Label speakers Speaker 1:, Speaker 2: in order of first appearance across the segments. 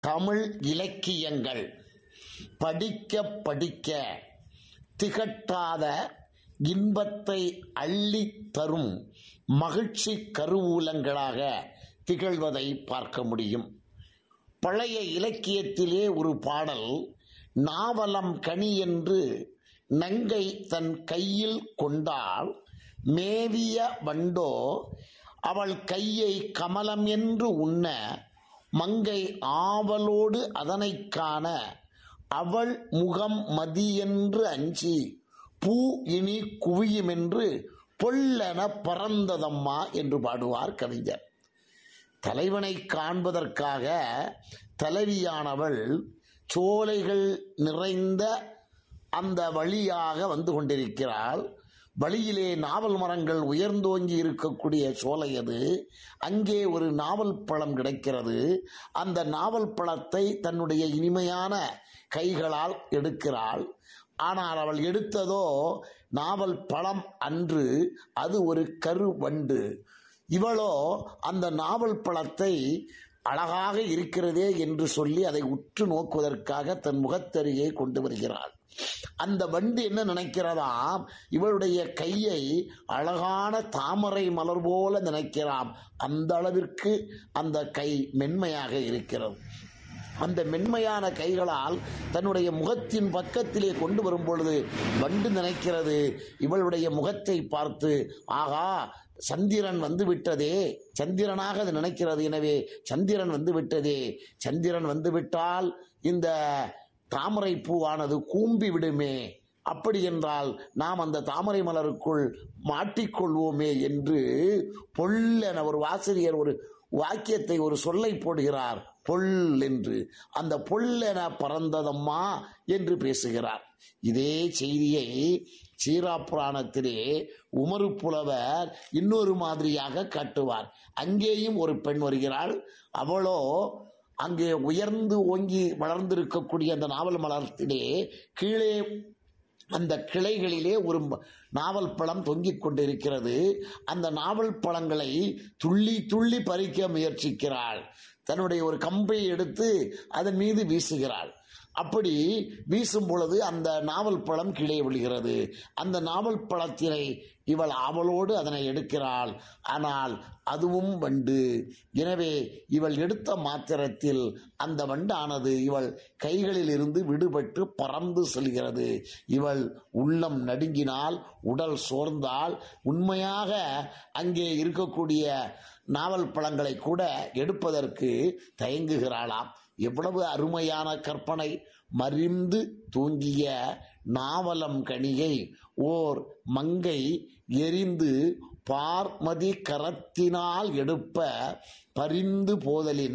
Speaker 1: தமிழ் இலக்கியங்கள் படிக்க படிக்க திகட்டாத இன்பத்தை அள்ளித் தரும் மகிழ்ச்சி கருவூலங்களாக திகழ்வதை பார்க்க முடியும் பழைய இலக்கியத்திலே ஒரு பாடல் நாவலம் கனி என்று நங்கை தன் கையில் கொண்டால் மேவிய வண்டோ அவள் கையை கமலம் என்று உண்ண மங்கை ஆவலோடு அதனைக் காண அவள் முகம் மதி என்று அஞ்சி பூ இனி குவியுமென்று பொல்லென பறந்ததம்மா என்று பாடுவார் கவிஞர் தலைவனை காண்பதற்காக தலைவியானவள் சோலைகள் நிறைந்த அந்த வழியாக வந்து கொண்டிருக்கிறாள் வழியிலே நாவல் மரங்கள் உயர்ந்தோங்கி இருக்கக்கூடிய சோலை அது அங்கே ஒரு நாவல் பழம் கிடைக்கிறது அந்த நாவல் பழத்தை தன்னுடைய இனிமையான கைகளால் எடுக்கிறாள் ஆனால் அவள் எடுத்ததோ நாவல் பழம் அன்று அது ஒரு கருவண்டு இவளோ அந்த நாவல் பழத்தை அழகாக இருக்கிறதே என்று சொல்லி அதை உற்று நோக்குவதற்காக தன் முகத்தருகே கொண்டு வருகிறாள் அந்த வண்டு என்ன நினைக்கிறதாம் இவளுடைய கையை அழகான தாமரை மலர் போல நினைக்கிறாம் அந்த அளவிற்கு அந்த கை மென்மையாக இருக்கிறது அந்த மென்மையான கைகளால் தன்னுடைய முகத்தின் பக்கத்திலே கொண்டு வரும் பொழுது வண்டு நினைக்கிறது இவளுடைய முகத்தை பார்த்து ஆகா சந்திரன் வந்து விட்டதே சந்திரனாக அது நினைக்கிறது எனவே சந்திரன் வந்து விட்டதே சந்திரன் வந்து விட்டால் இந்த தாமரை பூவானது கூம்பி விடுமே அப்படி என்றால் நாம் அந்த தாமரை மலருக்குள் மாட்டிக்கொள்வோமே என்று பொல்லென ஒரு வாசிரியர் ஒரு வாக்கியத்தை ஒரு சொல்லை போடுகிறார் பொல் என்று அந்த பொல்லென பறந்ததம்மா என்று பேசுகிறார் இதே செய்தியை சீரா புராணத்திலே உமரு புலவர் இன்னொரு மாதிரியாக காட்டுவார் அங்கேயும் ஒரு பெண் வருகிறாள் அவளோ அங்கே உயர்ந்து ஓங்கி வளர்ந்திருக்கக்கூடிய அந்த நாவல் மலர்த்திலே கீழே அந்த கிளைகளிலே ஒரு நாவல் பழம் தொங்கிக் கொண்டிருக்கிறது அந்த நாவல் பழங்களை துள்ளி துள்ளி பறிக்க முயற்சிக்கிறாள் தன்னுடைய ஒரு கம்பை எடுத்து அதன் மீது வீசுகிறாள் அப்படி வீசும் பொழுது அந்த நாவல் பழம் கீழே விழுகிறது அந்த நாவல் பழத்தினை இவள் ஆவலோடு அதனை எடுக்கிறாள் ஆனால் அதுவும் வண்டு எனவே இவள் எடுத்த மாத்திரத்தில் அந்த வண்டானது இவள் கைகளில் இருந்து விடுபட்டு பறந்து செல்கிறது இவள் உள்ளம் நடுங்கினால் உடல் சோர்ந்தால் உண்மையாக அங்கே இருக்கக்கூடிய நாவல் பழங்களை கூட எடுப்பதற்கு தயங்குகிறாளாம் எவ்வளவு அருமையான கற்பனை மறிந்து தூங்கிய நாவலம் கனியை ஓர் மங்கை எரிந்து பார்மதி கரத்தினால் எடுப்ப பரிந்து போதலின்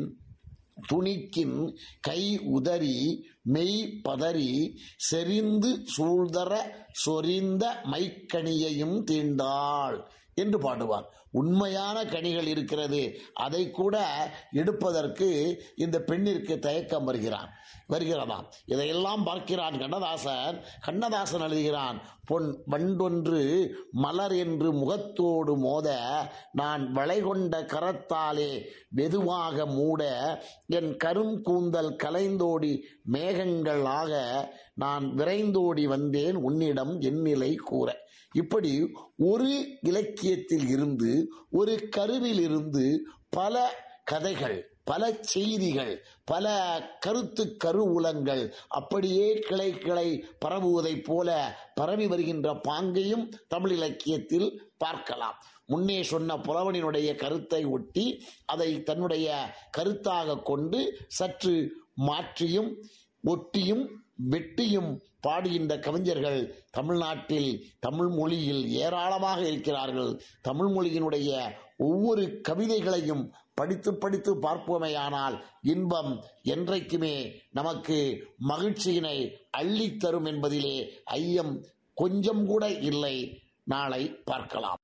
Speaker 1: துணிக்கின் கை உதறி மெய் பதறி செறிந்து சூழ்தர சொரிந்த மைக்கணியையும் தீண்டாள் என்று பாடுவார் உண்மையான கனிகள் இருக்கிறது அதை கூட எடுப்பதற்கு இந்த பெண்ணிற்கு தயக்கம் வருகிறான் வருகிறதாம் இதையெல்லாம் பார்க்கிறான் கண்ணதாசன் கண்ணதாசன் எழுதுகிறான் பொன் வண்டொன்று மலர் என்று முகத்தோடு மோத நான் வளைகொண்ட கரத்தாலே வெதுவாக மூட என் கருங்கூந்தல் கலைந்தோடி மேகங்கள் ஆக நான் விரைந்தோடி வந்தேன் உன்னிடம் என் நிலை கூற இப்படி ஒரு இலக்கியத்தில் இருந்து ஒரு கருவில் இருந்து பல கதைகள் பல செய்திகள் பல கருத்து கருவூலங்கள் அப்படியே கிளை கிளை பரவுவதைப் போல பரவி வருகின்ற பாங்கையும் தமிழ் இலக்கியத்தில் பார்க்கலாம் முன்னே சொன்ன புலவனினுடைய கருத்தை ஒட்டி அதை தன்னுடைய கருத்தாக கொண்டு சற்று மாற்றியும் ஒட்டியும் வெட்டியும் பாடுகின்ற கவிஞர்கள் தமிழ்நாட்டில் தமிழ் மொழியில் ஏராளமாக இருக்கிறார்கள் தமிழ் மொழியினுடைய ஒவ்வொரு கவிதைகளையும் படித்து படித்து பார்ப்போமேயானால் இன்பம் என்றைக்குமே நமக்கு மகிழ்ச்சியினை அள்ளித்தரும் என்பதிலே ஐயம் கொஞ்சம் கூட இல்லை நாளை பார்க்கலாம்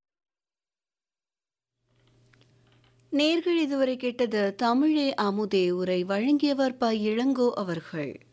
Speaker 2: நேர்கள் இதுவரை கேட்டது தமிழே அமுதே உரை வழங்கியவர் ப இளங்கோ அவர்கள்